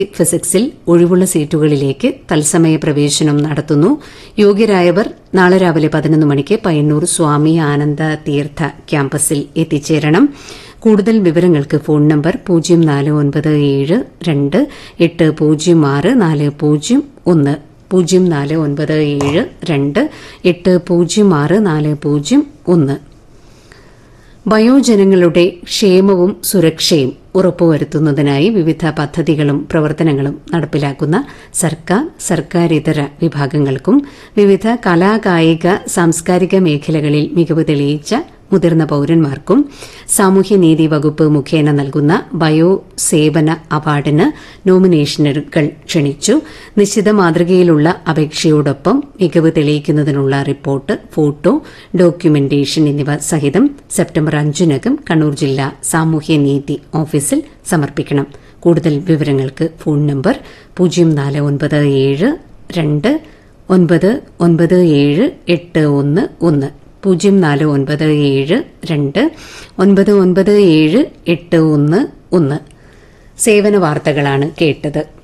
ഫിസിക്സിൽ ഒഴിവുള്ള സീറ്റുകളിലേക്ക് തത്സമയ പ്രവേശനം നടത്തുന്നു യോഗ്യരായവർ നാളെ രാവിലെ പതിനൊന്ന് മണിക്ക് പയ്യന്നൂർ സ്വാമി ആനന്ദ തീർത്ഥ ക്യാമ്പസിൽ എത്തിച്ചേരണം കൂടുതൽ വിവരങ്ങൾക്ക് ഫോൺ നമ്പർ പൂജ്യം നാല് ഒൻപത് ഏഴ് രണ്ട് എട്ട് പൂജ്യം ആറ് നാല് പൂജ്യം ഒന്ന് പൂജ്യം നാല് ഒൻപത് ഏഴ് രണ്ട് എട്ട് പൂജ്യം ആറ് നാല് പൂജ്യം ഒന്ന് വയോജനങ്ങളുടെ ക്ഷേമവും സുരക്ഷയും ഉറപ്പുവരുത്തുന്നതിനായി വിവിധ പദ്ധതികളും പ്രവർത്തനങ്ങളും നടപ്പിലാക്കുന്ന സർക്കാർ സർക്കാരിതര വിഭാഗങ്ങൾക്കും വിവിധ കലാകായിക സാംസ്കാരിക മേഖലകളിൽ മികവ് തെളിയിച്ച മുതിർന്ന പൌരന്മാർക്കും സാമൂഹ്യനീതി വകുപ്പ് മുഖേന നൽകുന്ന ബയോ സേവന അവാർഡിന് നോമിനേഷനുകൾ ക്ഷണിച്ചു നിശ്ചിത മാതൃകയിലുള്ള അപേക്ഷയോടൊപ്പം മികവ് തെളിയിക്കുന്നതിനുള്ള റിപ്പോർട്ട് ഫോട്ടോ ഡോക്യുമെന്റേഷൻ എന്നിവ സഹിതം സെപ്റ്റംബർ അഞ്ചിനകം കണ്ണൂർ ജില്ലാ സാമൂഹ്യനീതി ഓഫീസിൽ സമർപ്പിക്കണം കൂടുതൽ വിവരങ്ങൾക്ക് ഫോൺ നമ്പർ പൂജ്യം നാല് ഒൻപത് ഏഴ് രണ്ട് ഒൻപത് ഒൻപത് ഏഴ് എട്ട് ഒന്ന് ഒന്ന് പൂജ്യം നാല് ഒൻപത് ഏഴ് രണ്ട് ഒൻപത് ഒൻപത് ഏഴ് എട്ട് ഒന്ന് ഒന്ന് സേവന വാർത്തകളാണ് കേട്ടത്